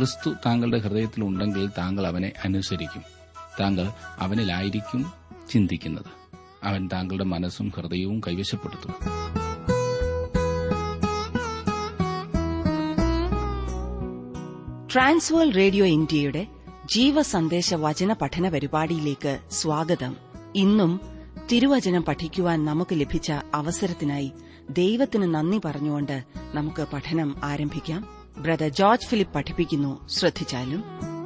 ക്രിസ്തു താങ്കളുടെ ഹൃദയത്തിൽ ഉണ്ടെങ്കിൽ താങ്കൾ അവനെ അനുസരിക്കും താങ്കൾ അവനിലായിരിക്കും ചിന്തിക്കുന്നത് അവൻ താങ്കളുടെ മനസ്സും ഹൃദയവും കൈവശപ്പെടുത്തും ട്രാൻസ്വേൾ റേഡിയോ ഇന്ത്യയുടെ ജീവസന്ദേശ വചന പഠന പരിപാടിയിലേക്ക് സ്വാഗതം ഇന്നും തിരുവചനം പഠിക്കുവാൻ നമുക്ക് ലഭിച്ച അവസരത്തിനായി ദൈവത്തിന് നന്ദി പറഞ്ഞുകൊണ്ട് നമുക്ക് പഠനം ആരംഭിക്കാം ബ്രദർ ജോർജ് ഫിലിപ്പ് പഠിപ്പിക്കുന്നു ശ്രദ്ധിച്ചാലും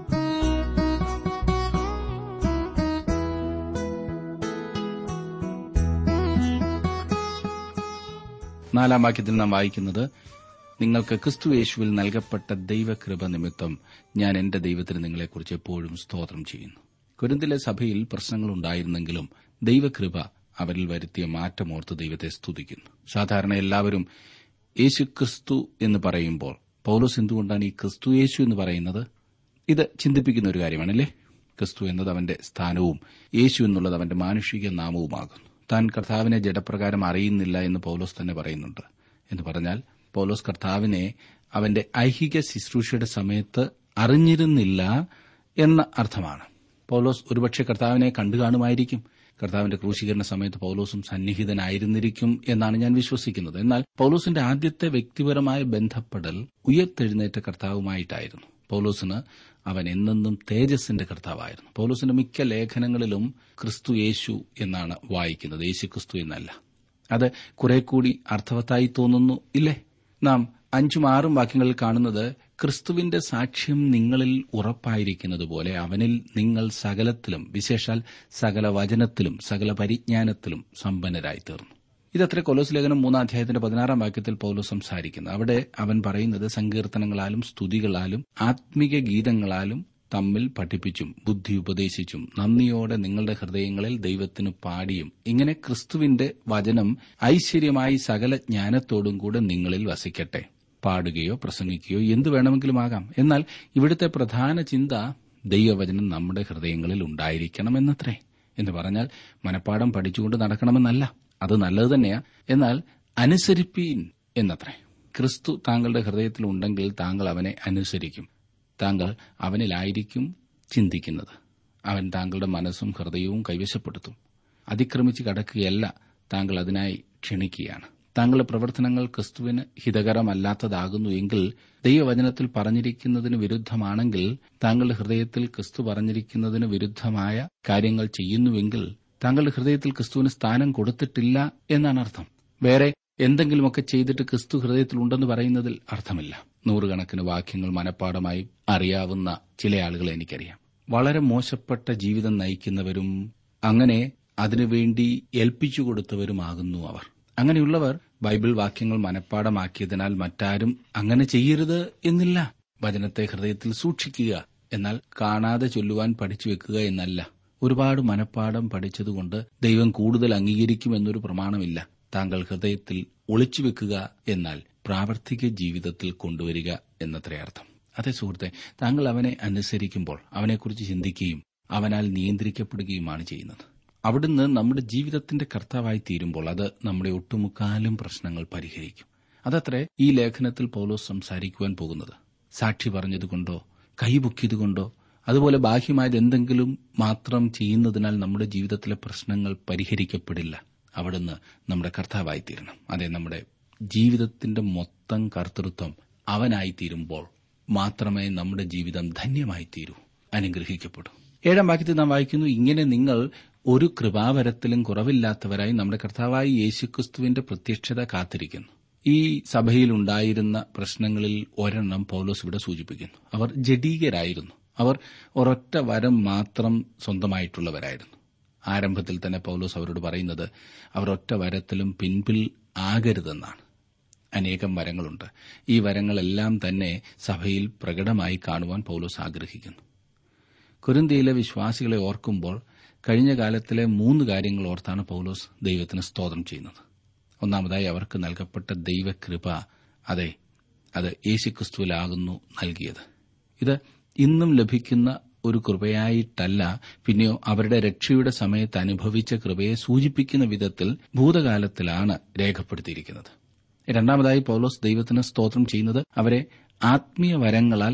നാലാം വാക്യത്തിൽ നാം വായിക്കുന്നത് നിങ്ങൾക്ക് ക്രിസ്തു യേശുവിൽ നൽകപ്പെട്ട ദൈവകൃപ നിമിത്തം ഞാൻ എന്റെ ദൈവത്തിന് നിങ്ങളെക്കുറിച്ച് എപ്പോഴും സ്തോത്രം ചെയ്യുന്നു കുരുന്തിലെ സഭയിൽ പ്രശ്നങ്ങളുണ്ടായിരുന്നെങ്കിലും ദൈവകൃപ അവരിൽ വരുത്തിയ മാറ്റമോർത്ത് ദൈവത്തെ സ്തുതിക്കുന്നു സാധാരണ എല്ലാവരും യേശു ക്രിസ്തു എന്ന് പറയുമ്പോൾ പൌലോസ് എന്തുകൊണ്ടാണ് ഈ ക്രിസ്തു യേശു എന്ന് പറയുന്നത് ഇത് ചിന്തിപ്പിക്കുന്ന ഒരു കാര്യമാണല്ലേ ക്രിസ്തു എന്നത് അവന്റെ സ്ഥാനവും യേശു എന്നുള്ളത് അവന്റെ മാനുഷിക നാമവുമാകുന്നു താൻ കർത്താവിനെ ജഡപ്രകാരം അറിയുന്നില്ല എന്ന് പൌലോസ് തന്നെ പറയുന്നുണ്ട് എന്ന് പറഞ്ഞാൽ പൌലോസ് കർത്താവിനെ അവന്റെ ഐഹിക ശുശ്രൂഷയുടെ സമയത്ത് അറിഞ്ഞിരുന്നില്ല എന്ന അർത്ഥമാണ് പൌലോസ് ഒരുപക്ഷെ കർത്താവിനെ കണ്ടു കാണുമായിരിക്കും കർത്താവിന്റെ ക്രൂശീകരണ സമയത്ത് പൌലോസും സന്നിഹിതനായിരുന്നിരിക്കും എന്നാണ് ഞാൻ വിശ്വസിക്കുന്നത് എന്നാൽ പൌലോസിന്റെ ആദ്യത്തെ വ്യക്തിപരമായ ബന്ധപ്പെടൽ ഉയർത്തെഴുന്നേറ്റ കർത്താവുമായിട്ടായിരുന്നു പൌലോസിന് അവൻ എന്നെന്നും തേജസ്സിന്റെ കർത്താവായിരുന്നു പൌലോസിന്റെ മിക്ക ലേഖനങ്ങളിലും ക്രിസ്തു യേശു എന്നാണ് വായിക്കുന്നത് യേശു ക്രിസ്തു എന്നല്ല അത് കുറെ കൂടി അർത്ഥവത്തായി തോന്നുന്നു ഇല്ലേ നാം അഞ്ചും ആറും വാക്യങ്ങളിൽ കാണുന്നത് ക്രിസ്തുവിന്റെ സാക്ഷ്യം നിങ്ങളിൽ ഉറപ്പായിരിക്കുന്നത് പോലെ അവനിൽ നിങ്ങൾ സകലത്തിലും വിശേഷാൽ സകല വചനത്തിലും സകല പരിജ്ഞാനത്തിലും സമ്പന്നരായി തീർന്നു ഇതത്ര കൊലോസ് ലേഖനം മൂന്നാം അധ്യായത്തിന്റെ പതിനാറാം വാക്യത്തിൽ പൗലോ സംസാരിക്കുന്നത് അവിടെ അവൻ പറയുന്നത് സങ്കീർത്തനങ്ങളാലും സ്തുതികളാലും ആത്മീക ഗീതങ്ങളാലും തമ്മിൽ പഠിപ്പിച്ചും ബുദ്ധി ഉപദേശിച്ചും നന്ദിയോടെ നിങ്ങളുടെ ഹൃദയങ്ങളിൽ ദൈവത്തിന് പാടിയും ഇങ്ങനെ ക്രിസ്തുവിന്റെ വചനം ഐശ്വര്യമായി സകല ജ്ഞാനത്തോടും കൂടെ നിങ്ങളിൽ വസിക്കട്ടെ പാടുകയോ പ്രസംഗിക്കുകയോ എന്തു വേണമെങ്കിലും ആകാം എന്നാൽ ഇവിടുത്തെ പ്രധാന ചിന്ത ദൈവവചനം നമ്മുടെ ഹൃദയങ്ങളിൽ ഉണ്ടായിരിക്കണം എന്നത്രേ എന്ന് പറഞ്ഞാൽ മനപ്പാടം പഠിച്ചുകൊണ്ട് നടക്കണമെന്നല്ല അത് നല്ലത് തന്നെയാ എന്നാൽ അനുസരിപ്പീൻ എന്നത്രേ ക്രിസ്തു താങ്കളുടെ ഹൃദയത്തിൽ ഉണ്ടെങ്കിൽ താങ്കൾ അവനെ അനുസരിക്കും താങ്കൾ അവനിലായിരിക്കും ചിന്തിക്കുന്നത് അവൻ താങ്കളുടെ മനസ്സും ഹൃദയവും കൈവശപ്പെടുത്തും അതിക്രമിച്ച് കടക്കുകയല്ല താങ്കൾ അതിനായി ക്ഷണിക്കുകയാണ് താങ്കളുടെ പ്രവർത്തനങ്ങൾ ക്രിസ്തുവിന് ഹിതകരമല്ലാത്തതാകുന്നു എങ്കിൽ ദൈവവചനത്തിൽ പറഞ്ഞിരിക്കുന്നതിന് വിരുദ്ധമാണെങ്കിൽ താങ്കളുടെ ഹൃദയത്തിൽ ക്രിസ്തു പറഞ്ഞിരിക്കുന്നതിന് വിരുദ്ധമായ കാര്യങ്ങൾ ചെയ്യുന്നുവെങ്കിൽ താങ്കളുടെ ഹൃദയത്തിൽ ക്രിസ്തുവിന് സ്ഥാനം കൊടുത്തിട്ടില്ല എന്നാണ് അർത്ഥം വേറെ എന്തെങ്കിലുമൊക്കെ ചെയ്തിട്ട് ക്രിസ്തു ഹൃദയത്തിൽ ഉണ്ടെന്ന് പറയുന്നതിൽ അർത്ഥമില്ല നൂറുകണക്കിന് വാക്യങ്ങൾ മനഃപ്പാടമായി അറിയാവുന്ന ചില ആളുകളെ എനിക്കറിയാം വളരെ മോശപ്പെട്ട ജീവിതം നയിക്കുന്നവരും അങ്ങനെ അതിനുവേണ്ടി ഏൽപ്പിച്ചു കൊടുത്തവരുമാകുന്നു അവർ അങ്ങനെയുള്ളവർ ബൈബിൾ വാക്യങ്ങൾ മനഃപ്പാടമാക്കിയതിനാൽ മറ്റാരും അങ്ങനെ ചെയ്യരുത് എന്നില്ല വചനത്തെ ഹൃദയത്തിൽ സൂക്ഷിക്കുക എന്നാൽ കാണാതെ ചൊല്ലുവാൻ പഠിച്ചു വെക്കുക എന്നല്ല ഒരുപാട് മനഃപ്പാടം പഠിച്ചതുകൊണ്ട് ദൈവം കൂടുതൽ അംഗീകരിക്കുമെന്നൊരു പ്രമാണമില്ല താങ്കൾ ഹൃദയത്തിൽ ഒളിച്ചുവെക്കുക എന്നാൽ പ്രാവർത്തിക ജീവിതത്തിൽ കൊണ്ടുവരിക എന്നത്ര അർത്ഥം അതെ സുഹൃത്തെ താങ്കൾ അവനെ അനുസരിക്കുമ്പോൾ അവനെക്കുറിച്ച് ചിന്തിക്കുകയും അവനാൽ നിയന്ത്രിക്കപ്പെടുകയുമാണ് ചെയ്യുന്നത് അവിടുന്ന് നമ്മുടെ ജീവിതത്തിന്റെ കർത്താവായി തീരുമ്പോൾ അത് നമ്മുടെ ഒട്ടുമുക്കാലും പ്രശ്നങ്ങൾ പരിഹരിക്കും അതത്രേ ഈ ലേഖനത്തിൽ പൗലോസ് സംസാരിക്കുവാൻ പോകുന്നത് സാക്ഷി പറഞ്ഞതുകൊണ്ടോ കൈപൊക്കിയതുകൊണ്ടോ അതുപോലെ ബാഹ്യമായത് എന്തെങ്കിലും മാത്രം ചെയ്യുന്നതിനാൽ നമ്മുടെ ജീവിതത്തിലെ പ്രശ്നങ്ങൾ പരിഹരിക്കപ്പെടില്ല അവിടുന്ന് നമ്മുടെ കർത്താവായി തീരണം അതെ നമ്മുടെ ജീവിതത്തിന്റെ മൊത്തം കർത്തൃത്വം അവനായി തീരുമ്പോൾ മാത്രമേ നമ്മുടെ ജീവിതം ധന്യമായി തീരൂ അനുഗ്രഹിക്കപ്പെടൂ ഏഴാം വാക്യത്തിൽ നാം വായിക്കുന്നു ഇങ്ങനെ നിങ്ങൾ ഒരു കൃപാവരത്തിലും കുറവില്ലാത്തവരായി നമ്മുടെ കർത്താവായി യേശുക്രിസ്തുവിന്റെ പ്രത്യക്ഷത കാത്തിരിക്കുന്നു ഈ സഭയിലുണ്ടായിരുന്ന പ്രശ്നങ്ങളിൽ ഒരെണ്ണം പൌലോസ് ഇവിടെ സൂചിപ്പിക്കുന്നു അവർ ജഡീകരായിരുന്നു അവർ ഒരൊറ്റ വരം മാത്രം സ്വന്തമായിട്ടുള്ളവരായിരുന്നു ആരംഭത്തിൽ തന്നെ പൌലോസ് അവരോട് പറയുന്നത് അവർ ഒറ്റ വരത്തിലും പിൻപിൽ ആകരുതെന്നാണ് അനേകം വരങ്ങളുണ്ട് ഈ വരങ്ങളെല്ലാം തന്നെ സഭയിൽ പ്രകടമായി കാണുവാൻ പൌലോസ് ആഗ്രഹിക്കുന്നു കുരുന്തിയിലെ വിശ്വാസികളെ ഓർക്കുമ്പോൾ കഴിഞ്ഞ കാലത്തിലെ മൂന്ന് കാര്യങ്ങൾ ഓർത്താണ് പൌലോസ് ദൈവത്തിന് സ്തോത്രം ചെയ്യുന്നത് ഒന്നാമതായി അവർക്ക് നൽകപ്പെട്ട ദൈവകൃപ അതെ അത് യേശുക്രിസ്തുവിലാകുന്നു നൽകിയത് ഇത് ഇന്നും ലഭിക്കുന്ന ഒരു കൃപയായിട്ടല്ല പിന്നെയോ അവരുടെ രക്ഷയുടെ സമയത്ത് അനുഭവിച്ച കൃപയെ സൂചിപ്പിക്കുന്ന വിധത്തിൽ ഭൂതകാലത്തിലാണ് രേഖപ്പെടുത്തിയിരിക്കുന്നത് രണ്ടാമതായി പൌലോസ് ദൈവത്തിന് സ്തോത്രം ചെയ്യുന്നത് അവരെ ആത്മീയ വരങ്ങളാൽ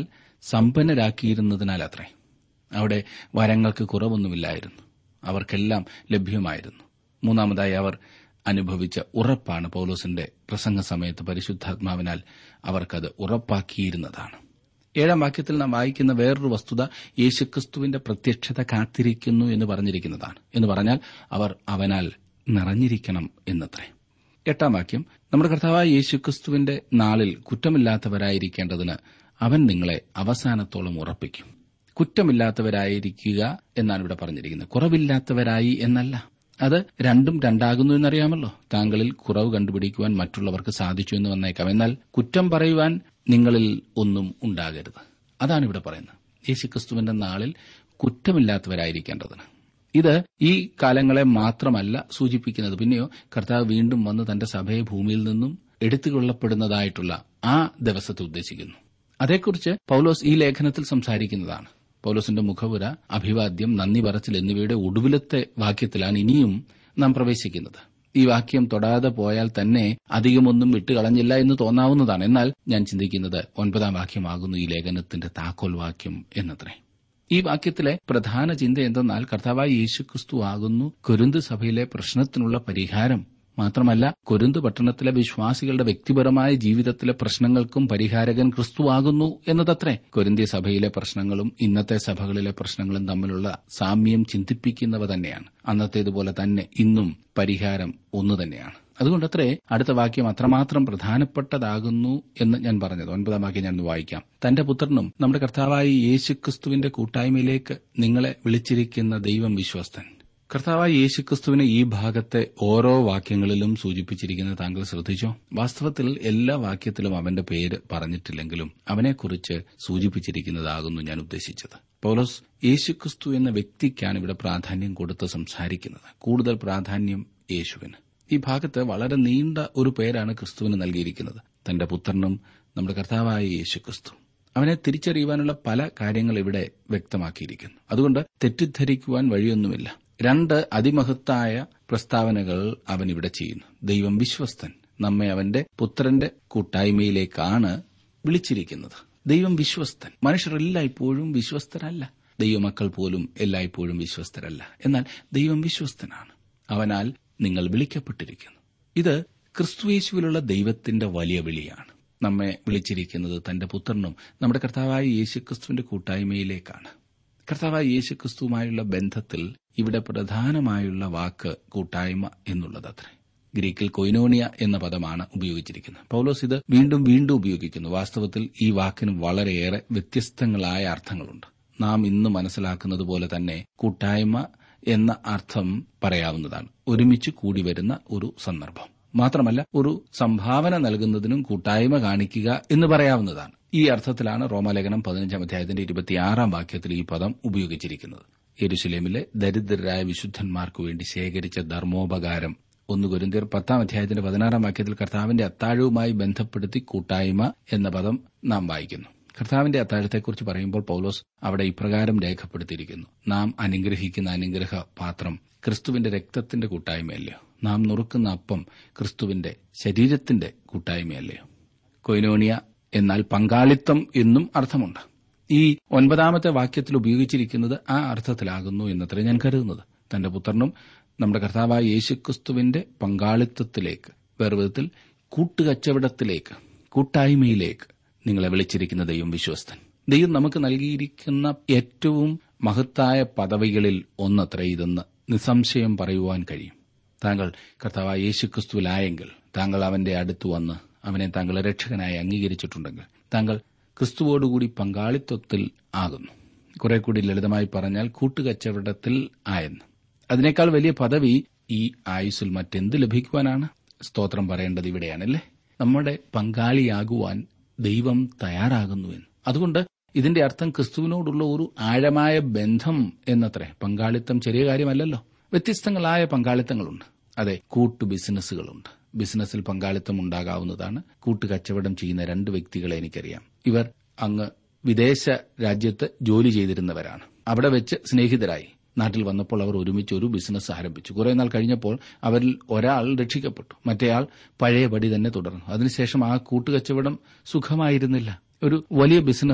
സമ്പന്നരാക്കിയിരുന്നതിനാൽ അത്രേ അവിടെ വരങ്ങൾക്ക് കുറവൊന്നുമില്ലായിരുന്നു അവർക്കെല്ലാം ലഭ്യമായിരുന്നു മൂന്നാമതായി അവർ അനുഭവിച്ച ഉറപ്പാണ് പൌലോസിന്റെ പ്രസംഗ സമയത്ത് പരിശുദ്ധാത്മാവിനാൽ അവർക്കത് ഉറപ്പാക്കിയിരുന്നതാണ് ഏഴാം വാക്യത്തിൽ നാം വായിക്കുന്ന വേറൊരു വസ്തുത യേശുക്രിസ്തുവിന്റെ പ്രത്യക്ഷത കാത്തിരിക്കുന്നു എന്ന് പറഞ്ഞിരിക്കുന്നതാണ് എന്ന് പറഞ്ഞാൽ അവർ അവനാൽ നിറഞ്ഞിരിക്കണം എന്നത്രേ എട്ടാം വാക്യം നമ്മുടെ കർത്താവായ യേശുക്രിസ്തുവിന്റെ നാളിൽ കുറ്റമില്ലാത്തവരായിരിക്കേണ്ടതിന് അവൻ നിങ്ങളെ അവസാനത്തോളം ഉറപ്പിക്കും കുറ്റമില്ലാത്തവരായിരിക്കുക എന്നാണ് ഇവിടെ പറഞ്ഞിരിക്കുന്നത് കുറവില്ലാത്തവരായി എന്നല്ല അത് രണ്ടും രണ്ടാകുന്നു എന്നറിയാമല്ലോ താങ്കളിൽ കുറവ് കണ്ടുപിടിക്കുവാൻ മറ്റുള്ളവർക്ക് സാധിച്ചു എന്ന് വന്നേക്കാം എന്നാൽ കുറ്റം പറയുവാൻ നിങ്ങളിൽ ഒന്നും ഉണ്ടാകരുത് അതാണ് ഇവിടെ പറയുന്നത് യേശുക്രിസ്തുവിന്റെ നാളിൽ കുറ്റമില്ലാത്തവരായിരിക്കേണ്ടതിന് ഇത് ഈ കാലങ്ങളെ മാത്രമല്ല സൂചിപ്പിക്കുന്നത് പിന്നെയോ കർത്താവ് വീണ്ടും വന്ന് തന്റെ സഭയെ ഭൂമിയിൽ നിന്നും എടുത്തുകൊള്ളപ്പെടുന്നതായിട്ടുള്ള ആ ദിവസത്തെ ഉദ്ദേശിക്കുന്നു അതേക്കുറിച്ച് പൌലോസ് ഈ ലേഖനത്തിൽ സംസാരിക്കുന്നതാണ് പൌലോസിന്റെ മുഖവുര അഭിവാദ്യം നന്ദി പറച്ചിൽ എന്നിവയുടെ ഒടുവിലത്തെ വാക്യത്തിലാണ് ഇനിയും നാം പ്രവേശിക്കുന്നത് ഈ വാക്യം തൊടാതെ പോയാൽ തന്നെ അധികമൊന്നും വിട്ടുകളഞ്ഞില്ല എന്ന് തോന്നാവുന്നതാണ് എന്നാൽ ഞാൻ ചിന്തിക്കുന്നത് ഒൻപതാം വാക്യമാകുന്നു ഈ ലേഖനത്തിന്റെ താക്കോൽ വാക്യം എന്നത്രേ ഈ വാക്യത്തിലെ പ്രധാന ചിന്ത എന്തെന്നാൽ കർത്താവായ യേശുക്രിസ്തു ആകുന്നു കൊരുന്ത് സഭയിലെ പ്രശ്നത്തിനുള്ള പരിഹാരം മാത്രമല്ല കൊരുന്ത് പട്ടണത്തിലെ വിശ്വാസികളുടെ വ്യക്തിപരമായ ജീവിതത്തിലെ പ്രശ്നങ്ങൾക്കും പരിഹാരകൻ ക്രിസ്തുവാകുന്നു എന്നതത്രേ കൊരിന്ത്യ സഭയിലെ പ്രശ്നങ്ങളും ഇന്നത്തെ സഭകളിലെ പ്രശ്നങ്ങളും തമ്മിലുള്ള സാമ്യം ചിന്തിപ്പിക്കുന്നവ തന്നെയാണ് അന്നത്തേതുപോലെ തന്നെ ഇന്നും പരിഹാരം ഒന്നു തന്നെയാണ് അതുകൊണ്ടത്രേ അടുത്ത വാക്യം അത്രമാത്രം പ്രധാനപ്പെട്ടതാകുന്നു എന്ന് ഞാൻ പറഞ്ഞത് ഒൻപതാം വാക്യം ഞാൻ ഒന്ന് വായിക്കാം തന്റെ പുത്രനും നമ്മുടെ കർത്താവായ യേശുക്രിസ്തുവിന്റെ കൂട്ടായ്മയിലേക്ക് നിങ്ങളെ വിളിച്ചിരിക്കുന്ന ദൈവം വിശ്വസ്തൻ കർത്താവായ യേശുക്രിസ്തുവിനെ ഈ ഭാഗത്തെ ഓരോ വാക്യങ്ങളിലും സൂചിപ്പിച്ചിരിക്കുന്നത് താങ്കൾ ശ്രദ്ധിച്ചോ വാസ്തവത്തിൽ എല്ലാ വാക്യത്തിലും അവന്റെ പേര് പറഞ്ഞിട്ടില്ലെങ്കിലും അവനെക്കുറിച്ച് സൂചിപ്പിച്ചിരിക്കുന്നതാകുന്നു ഞാൻ ഉദ്ദേശിച്ചത് പൗലോസ് യേശുക്രിസ്തു എന്ന വ്യക്തിക്കാണ് ഇവിടെ പ്രാധാന്യം കൊടുത്ത് സംസാരിക്കുന്നത് കൂടുതൽ പ്രാധാന്യം യേശുവിന് ഈ ഭാഗത്ത് വളരെ നീണ്ട ഒരു പേരാണ് ക്രിസ്തുവിന് നൽകിയിരിക്കുന്നത് തന്റെ പുത്രനും നമ്മുടെ കർത്താവായ യേശുക്രിസ്തു അവനെ തിരിച്ചറിയുവാനുള്ള പല കാര്യങ്ങൾ ഇവിടെ വ്യക്തമാക്കിയിരിക്കുന്നു അതുകൊണ്ട് തെറ്റിദ്ധരിക്കുവാൻ വഴിയൊന്നുമില്ല രണ്ട് അതിമഹത്തായ പ്രസ്താവനകൾ അവൻ ഇവിടെ ചെയ്യുന്നു ദൈവം വിശ്വസ്തൻ നമ്മെ അവന്റെ പുത്രന്റെ കൂട്ടായ്മയിലേക്കാണ് വിളിച്ചിരിക്കുന്നത് ദൈവം വിശ്വസ്തൻ മനുഷ്യർ എല്ലായ്പ്പോഴും വിശ്വസ്തരല്ല ദൈവമക്കൾ പോലും എല്ലായ്പ്പോഴും വിശ്വസ്തരല്ല എന്നാൽ ദൈവം വിശ്വസ്തനാണ് അവനാൽ നിങ്ങൾ വിളിക്കപ്പെട്ടിരിക്കുന്നു ഇത് ക്രിസ്തുയേശുവിലുള്ള ദൈവത്തിന്റെ വലിയ വിളിയാണ് നമ്മെ വിളിച്ചിരിക്കുന്നത് തന്റെ പുത്രനും നമ്മുടെ കർത്താവായ യേശുക്രിസ്തുവിന്റെ കൂട്ടായ്മയിലേക്കാണ് കർത്താവായ യേശുക്രിസ്തുവുമായുള്ള ബന്ധത്തിൽ ഇവിടെ പ്രധാനമായുള്ള വാക്ക് കൂട്ടായ്മ എന്നുള്ളതത്രേ ഗ്രീക്കിൽ കൊയിനോണിയ എന്ന പദമാണ് ഉപയോഗിച്ചിരിക്കുന്നത് പൌലോസ് ഇത് വീണ്ടും വീണ്ടും ഉപയോഗിക്കുന്നു വാസ്തവത്തിൽ ഈ വാക്കിന് വളരെയേറെ വ്യത്യസ്തങ്ങളായ അർത്ഥങ്ങളുണ്ട് നാം ഇന്ന് മനസ്സിലാക്കുന്നത് പോലെ തന്നെ കൂട്ടായ്മ എന്ന അർത്ഥം പറയാവുന്നതാണ് ഒരുമിച്ച് കൂടി വരുന്ന ഒരു സന്ദർഭം മാത്രമല്ല ഒരു സംഭാവന നൽകുന്നതിനും കൂട്ടായ്മ കാണിക്കുക എന്ന് പറയാവുന്നതാണ് ഈ അർത്ഥത്തിലാണ് റോമാലേഖനം പതിനഞ്ചാം അധ്യായത്തിന്റെ ഇരുപത്തിയാറാം വാക്യത്തിൽ ഈ പദം ഉപയോഗിച്ചിരിക്കുന്നത് യെരുശലേമിലെ ദരിദ്രരായ വിശുദ്ധന്മാർക്കു വേണ്ടി ശേഖരിച്ച ധർമ്മോപകാരം ഒന്ന് കുരിന്തിയർ പത്താം അധ്യായത്തിന്റെ പതിനാറാം വാക്യത്തിൽ കർത്താവിന്റെ അത്താഴവുമായി ബന്ധപ്പെടുത്തി കൂട്ടായ്മ എന്ന പദം നാം വായിക്കുന്നു കർത്താവിന്റെ അത്താഴത്തെക്കുറിച്ച് പറയുമ്പോൾ പൌലോസ് അവിടെ ഇപ്രകാരം രേഖപ്പെടുത്തിയിരിക്കുന്നു നാം അനുഗ്രഹിക്കുന്ന അനുഗ്രഹ പാത്രം ക്രിസ്തുവിന്റെ രക്തത്തിന്റെ കൂട്ടായ്മയല്ലയോ നാം നുറുക്കുന്ന അപ്പം ക്രിസ്തുവിന്റെ ശരീരത്തിന്റെ കൂട്ടായ്മയല്ലയോ കൊയിനോണിയ എന്നാൽ പങ്കാളിത്തം എന്നും അർത്ഥമുണ്ട് ഈ ഒൻപതാമത്തെ വാക്യത്തിൽ ഉപയോഗിച്ചിരിക്കുന്നത് ആ അർത്ഥത്തിലാകുന്നു എന്നത്ര ഞാൻ കരുതുന്നത് തന്റെ പുത്രനും നമ്മുടെ കർത്താവായ യേശുക്രിസ്തുവിന്റെ പങ്കാളിത്തത്തിലേക്ക് വേറെ വിധത്തിൽ കൂട്ടുകച്ചവടത്തിലേക്ക് കൂട്ടായ്മയിലേക്ക് നിങ്ങളെ വിളിച്ചിരിക്കുന്ന ദൈവം വിശ്വസ്തൻ ദൈവം നമുക്ക് നൽകിയിരിക്കുന്ന ഏറ്റവും മഹത്തായ പദവികളിൽ ഒന്നത്ര ഇതെന്ന് നിസ്സംശയം പറയുവാൻ കഴിയും താങ്കൾ കർത്താവായ യേശുക്രിസ്തുവിലായെങ്കിൽ താങ്കൾ അവന്റെ അടുത്ത് വന്ന് അവനെ താങ്കളെ രക്ഷകനായി അംഗീകരിച്ചിട്ടുണ്ടെങ്കിൽ താങ്കൾ ക്രിസ്തുവോടുകൂടി പങ്കാളിത്വത്തിൽ ആകുന്നു കുറെ കൂടി ലളിതമായി പറഞ്ഞാൽ കൂട്ടുകച്ചവടത്തിൽ ആയെന്ന് അതിനേക്കാൾ വലിയ പദവി ഈ ആയുസ്സിൽ മറ്റെന്ത് ലഭിക്കുവാനാണ് സ്തോത്രം പറയേണ്ടത് ഇവിടെയാണല്ലേ നമ്മുടെ പങ്കാളിയാകുവാൻ ദൈവം തയ്യാറാകുന്നുവെന്ന് അതുകൊണ്ട് ഇതിന്റെ അർത്ഥം ക്രിസ്തുവിനോടുള്ള ഒരു ആഴമായ ബന്ധം എന്നത്രേ പങ്കാളിത്തം ചെറിയ കാര്യമല്ലല്ലോ വ്യത്യസ്തങ്ങളായ പങ്കാളിത്തങ്ങളുണ്ട് അതെ കൂട്ടു ബിസിനസ്സുകളുണ്ട് ബിസിനസ്സിൽ പങ്കാളിത്തം ഉണ്ടാകാവുന്നതാണ് കൂട്ടുകച്ചവടം ചെയ്യുന്ന രണ്ട് വ്യക്തികളെ എനിക്കറിയാം ഇവർ അങ്ങ് വിദേശ രാജ്യത്ത് ജോലി ചെയ്തിരുന്നവരാണ് അവിടെ വെച്ച് സ്നേഹിതരായി നാട്ടിൽ വന്നപ്പോൾ അവർ ഒരുമിച്ച് ഒരു ബിസിനസ് ആരംഭിച്ചു കുറെ നാൾ കഴിഞ്ഞപ്പോൾ അവരിൽ ഒരാൾ രക്ഷിക്കപ്പെട്ടു മറ്റേയാൾ പഴയപടി തന്നെ തുടർന്നു അതിനുശേഷം ആ കൂട്ടുകച്ചവടം സുഖമായിരുന്നില്ല ഒരു വലിയ ബിസിനസ്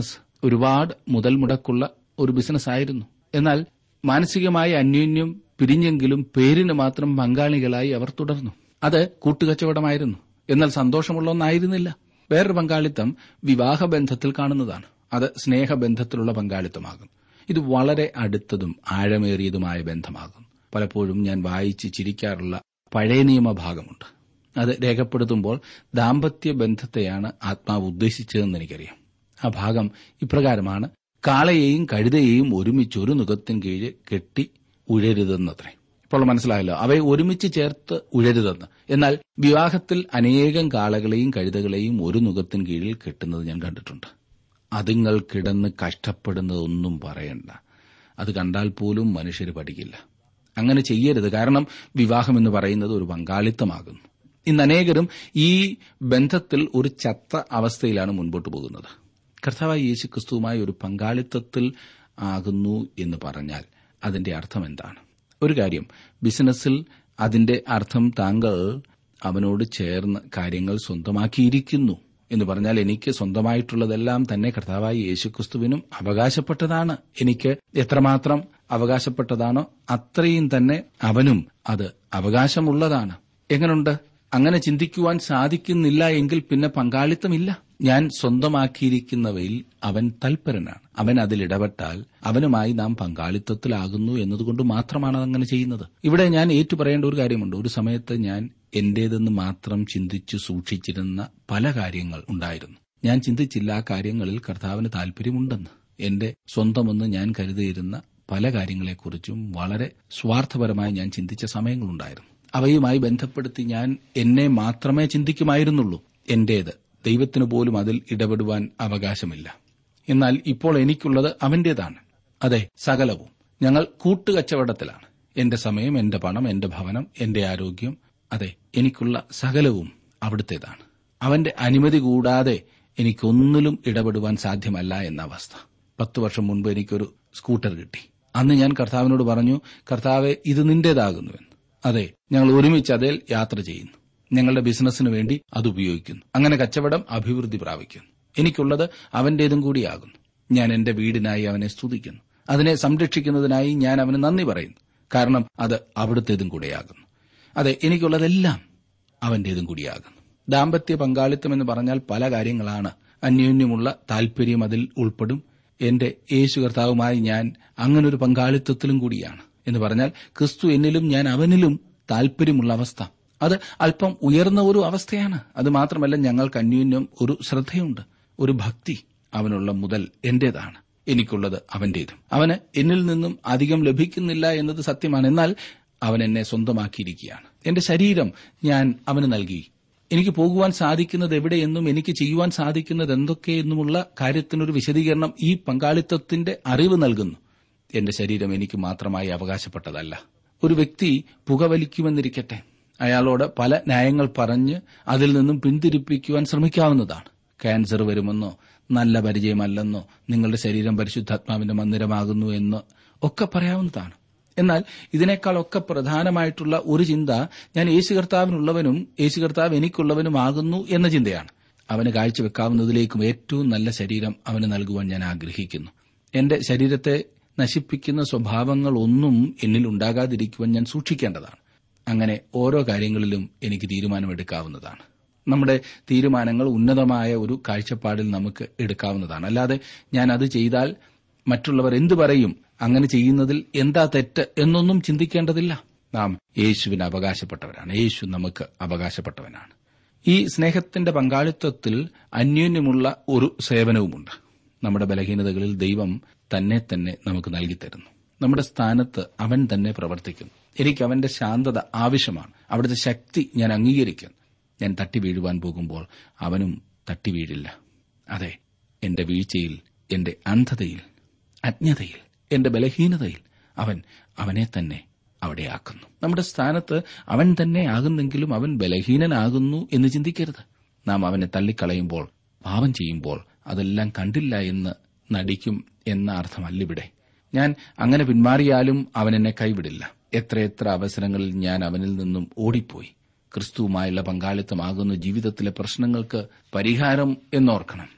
ഒരുപാട് മുതൽ മുടക്കുള്ള ഒരു ബിസിനസ് ആയിരുന്നു എന്നാൽ മാനസികമായ അന്യോന്യം പിരിഞ്ഞെങ്കിലും പേരിന് മാത്രം പങ്കാളികളായി അവർ തുടർന്നു അത് കൂട്ടുകച്ചവടമായിരുന്നു എന്നാൽ സന്തോഷമുള്ള ഒന്നായിരുന്നില്ല വേറൊരു പങ്കാളിത്തം വിവാഹബന്ധത്തിൽ കാണുന്നതാണ് അത് സ്നേഹബന്ധത്തിലുള്ള പങ്കാളിത്തമാകുന്നു ഇത് വളരെ അടുത്തതും ആഴമേറിയതുമായ ബന്ധമാകുന്നു പലപ്പോഴും ഞാൻ വായിച്ച് ചിരിക്കാറുള്ള പഴയ നിയമഭാഗമുണ്ട് അത് രേഖപ്പെടുത്തുമ്പോൾ ദാമ്പത്യ ബന്ധത്തെയാണ് ആത്മാവ് ഉദ്ദേശിച്ചതെന്ന് എനിക്കറിയാം ആ ഭാഗം ഇപ്രകാരമാണ് കാളയെയും കഴുതയെയും ഒരുമിച്ച് ഒരു നുഖത്തിന് കീഴ് കെട്ടി ഉഴരുതെന്നത്രേ ഇപ്പോൾ മനസ്സിലായല്ലോ അവയെ ഒരുമിച്ച് ചേർത്ത് ഉഴരുതെന്ന് എന്നാൽ വിവാഹത്തിൽ അനേകം കാളകളെയും കഴുതകളെയും ഒരു നുഖത്തിന് കീഴിൽ കെട്ടുന്നത് ഞാൻ കണ്ടിട്ടുണ്ട് അതുങ്ങൾ കിടന്ന് കഷ്ടപ്പെടുന്നതൊന്നും പറയണ്ട അത് കണ്ടാൽ പോലും മനുഷ്യർ പഠിക്കില്ല അങ്ങനെ ചെയ്യരുത് കാരണം വിവാഹം എന്ന് പറയുന്നത് ഒരു പങ്കാളിത്തമാകുന്നു ഇന്ന് അനേകരും ഈ ബന്ധത്തിൽ ഒരു ചത്ത അവസ്ഥയിലാണ് മുൻപോട്ട് പോകുന്നത് കർത്താവായ യേശു ക്രിസ്തുവുമായി ഒരു പങ്കാളിത്തത്തിൽ ആകുന്നു എന്ന് പറഞ്ഞാൽ അതിന്റെ അർത്ഥം എന്താണ് ഒരു കാര്യം ബിസിനസ്സിൽ അതിന്റെ അർത്ഥം താങ്കൾ അവനോട് ചേർന്ന് കാര്യങ്ങൾ സ്വന്തമാക്കിയിരിക്കുന്നു എന്ന് പറഞ്ഞാൽ എനിക്ക് സ്വന്തമായിട്ടുള്ളതെല്ലാം തന്നെ കർത്താവായ യേശുക്രിസ്തുവിനും അവകാശപ്പെട്ടതാണ് എനിക്ക് എത്രമാത്രം അവകാശപ്പെട്ടതാണോ അത്രയും തന്നെ അവനും അത് അവകാശമുള്ളതാണ് എങ്ങനുണ്ട് അങ്ങനെ ചിന്തിക്കുവാൻ സാധിക്കുന്നില്ല എങ്കിൽ പിന്നെ പങ്കാളിത്തമില്ല ഞാൻ സ്വന്തമാക്കിയിരിക്കുന്നവയിൽ അവൻ തൽപരനാണ് അവൻ അതിൽ ഇടപെട്ടാൽ അവനുമായി നാം പങ്കാളിത്തത്തിലാകുന്നു എന്നതുകൊണ്ട് മാത്രമാണ് അതങ്ങനെ ചെയ്യുന്നത് ഇവിടെ ഞാൻ ഏറ്റുപറയേണ്ട ഒരു കാര്യമുണ്ട് ഒരു സമയത്ത് ഞാൻ എന്റേതെന്ന് മാത്രം ചിന്തിച്ചു സൂക്ഷിച്ചിരുന്ന പല കാര്യങ്ങൾ ഉണ്ടായിരുന്നു ഞാൻ ചിന്തിച്ചില്ല ആ കാര്യങ്ങളിൽ കർത്താവിന് താല്പര്യമുണ്ടെന്ന് എന്റെ സ്വന്തമെന്ന് ഞാൻ കരുതിയിരുന്ന പല കാര്യങ്ങളെക്കുറിച്ചും വളരെ സ്വാർത്ഥപരമായി ഞാൻ ചിന്തിച്ച സമയങ്ങളുണ്ടായിരുന്നു അവയുമായി ബന്ധപ്പെടുത്തി ഞാൻ എന്നെ മാത്രമേ ചിന്തിക്കുമായിരുന്നുള്ളൂ എന്റേത് ദൈവത്തിന് പോലും അതിൽ ഇടപെടുവാൻ അവകാശമില്ല എന്നാൽ ഇപ്പോൾ എനിക്കുള്ളത് അവന്റേതാണ് അതെ സകലവും ഞങ്ങൾ കൂട്ടുകച്ചവടത്തിലാണ് എന്റെ സമയം എന്റെ പണം എന്റെ ഭവനം എന്റെ ആരോഗ്യം അതെ എനിക്കുള്ള സകലവും അവിടുത്തേതാണ് അവന്റെ അനുമതി കൂടാതെ എനിക്കൊന്നിലും ഇടപെടുവാൻ സാധ്യമല്ല എന്ന അവസ്ഥ പത്തു വർഷം മുൻപ് എനിക്കൊരു സ്കൂട്ടർ കിട്ടി അന്ന് ഞാൻ കർത്താവിനോട് പറഞ്ഞു കർത്താവെ ഇത് നിന്റേതാകുന്നുവെന്ന് അതെ ഞങ്ങൾ ഒരുമിച്ച് അതിൽ യാത്ര ചെയ്യുന്നു ഞങ്ങളുടെ ബിസിനസ്സിന് വേണ്ടി അത് ഉപയോഗിക്കുന്നു അങ്ങനെ കച്ചവടം അഭിവൃദ്ധി പ്രാപിക്കുന്നു എനിക്കുള്ളത് അവന്റേതും കൂടിയാകുന്നു ഞാൻ എന്റെ വീടിനായി അവനെ സ്തുതിക്കുന്നു അതിനെ സംരക്ഷിക്കുന്നതിനായി ഞാൻ അവന് നന്ദി പറയുന്നു കാരണം അത് അവിടുത്തേതും കൂടെയാകുന്നു അതെ എനിക്കുള്ളതെല്ലാം അവന്റേതും കൂടിയാകുന്നു ദാമ്പത്യ പങ്കാളിത്തം എന്ന് പറഞ്ഞാൽ പല കാര്യങ്ങളാണ് അന്യോന്യമുള്ള താൽപര്യം അതിൽ ഉൾപ്പെടും എന്റെ യേശു കർത്താവുമായി ഞാൻ അങ്ങനൊരു പങ്കാളിത്തത്തിലും കൂടിയാണ് എന്ന് പറഞ്ഞാൽ ക്രിസ്തു എന്നിലും ഞാൻ അവനിലും താൽപര്യമുള്ള അവസ്ഥ അത് അല്പം ഉയർന്ന ഒരു അവസ്ഥയാണ് അത് മാത്രമല്ല ഞങ്ങൾക്ക് അന്യോന്യം ഒരു ശ്രദ്ധയുണ്ട് ഒരു ഭക്തി അവനുള്ള മുതൽ എന്റേതാണ് എനിക്കുള്ളത് അവന്റേതും അവന് എന്നിൽ നിന്നും അധികം ലഭിക്കുന്നില്ല എന്നത് സത്യമാണ് എന്നാൽ അവൻ എന്നെ സ്വന്തമാക്കിയിരിക്കുകയാണ് എന്റെ ശരീരം ഞാൻ അവന് നൽകി എനിക്ക് പോകുവാൻ സാധിക്കുന്നത് എവിടെയെന്നും എനിക്ക് ചെയ്യുവാൻ സാധിക്കുന്നത് എന്തൊക്കെയെന്നുമുള്ള കാര്യത്തിനൊരു വിശദീകരണം ഈ പങ്കാളിത്തത്തിന്റെ അറിവ് നൽകുന്നു എന്റെ ശരീരം എനിക്ക് മാത്രമായി അവകാശപ്പെട്ടതല്ല ഒരു വ്യക്തി പുകവലിക്കുമെന്നിരിക്കട്ടെ അയാളോട് പല ന്യായങ്ങൾ പറഞ്ഞ് അതിൽ നിന്നും പിന്തിരിപ്പിക്കുവാൻ ശ്രമിക്കാവുന്നതാണ് ക്യാൻസർ വരുമെന്നോ നല്ല പരിചയമല്ലെന്നോ നിങ്ങളുടെ ശരീരം പരിശുദ്ധാത്മാവിന്റെ മന്ദിരമാകുന്നു എന്ന് ഒക്കെ പറയാവുന്നതാണ് എന്നാൽ ഇതിനേക്കാളൊക്കെ പ്രധാനമായിട്ടുള്ള ഒരു ചിന്ത ഞാൻ യേശു കർത്താവിനുള്ളവനും യേശു കർത്താവ് എനിക്കുള്ളവനുമാകുന്നു എന്ന ചിന്തയാണ് അവന് കാഴ്ചവെക്കാവുന്നതിലേക്കും ഏറ്റവും നല്ല ശരീരം അവന് നൽകുവാൻ ഞാൻ ആഗ്രഹിക്കുന്നു എന്റെ ശരീരത്തെ നശിപ്പിക്കുന്ന സ്വഭാവങ്ങൾ ഒന്നും എന്നിൽ ഉണ്ടാകാതിരിക്കുവാൻ ഞാൻ സൂക്ഷിക്കേണ്ടതാണ് അങ്ങനെ ഓരോ കാര്യങ്ങളിലും എനിക്ക് തീരുമാനമെടുക്കാവുന്നതാണ് നമ്മുടെ തീരുമാനങ്ങൾ ഉന്നതമായ ഒരു കാഴ്ചപ്പാടിൽ നമുക്ക് എടുക്കാവുന്നതാണ് അല്ലാതെ ഞാൻ അത് ചെയ്താൽ മറ്റുള്ളവർ എന്തു പറയും അങ്ങനെ ചെയ്യുന്നതിൽ എന്താ തെറ്റ് എന്നൊന്നും ചിന്തിക്കേണ്ടതില്ല നാം യേശുവിന് അവകാശപ്പെട്ടവരാണ് യേശു നമുക്ക് അവകാശപ്പെട്ടവനാണ് ഈ സ്നേഹത്തിന്റെ പങ്കാളിത്തത്തിൽ അന്യോന്യമുള്ള ഒരു സേവനവുമുണ്ട് നമ്മുടെ ബലഹീനതകളിൽ ദൈവം തന്നെ തന്നെ നമുക്ക് നൽകിത്തരുന്നു നമ്മുടെ സ്ഥാനത്ത് അവൻ തന്നെ പ്രവർത്തിക്കുന്നു എനിക്ക് അവന്റെ ശാന്തത ആവശ്യമാണ് അവിടുത്തെ ശക്തി ഞാൻ അംഗീകരിക്കുന്നു ഞാൻ തട്ടി വീഴുവാൻ പോകുമ്പോൾ അവനും തട്ടി വീഴില്ല അതെ എന്റെ വീഴ്ചയിൽ എന്റെ അന്ധതയിൽ അജ്ഞതയിൽ എന്റെ ബലഹീനതയിൽ അവൻ അവനെ തന്നെ അവിടെയാക്കുന്നു നമ്മുടെ സ്ഥാനത്ത് അവൻ തന്നെ ആകുന്നെങ്കിലും അവൻ ബലഹീനനാകുന്നു എന്ന് ചിന്തിക്കരുത് നാം അവനെ തള്ളിക്കളയുമ്പോൾ പാപം ചെയ്യുമ്പോൾ അതെല്ലാം കണ്ടില്ല എന്ന് നടിക്കും എന്ന അർത്ഥമല്ലിവിടെ ഞാൻ അങ്ങനെ പിന്മാറിയാലും അവൻ എന്നെ കൈവിടില്ല എത്രയെത്ര അവസരങ്ങളിൽ ഞാൻ അവനിൽ നിന്നും ഓടിപ്പോയി ക്രിസ്തുവുമായുള്ള പങ്കാളിത്തമാകുന്ന ജീവിതത്തിലെ പ്രശ്നങ്ങൾക്ക് പരിഹാരം എന്നോർക്കണം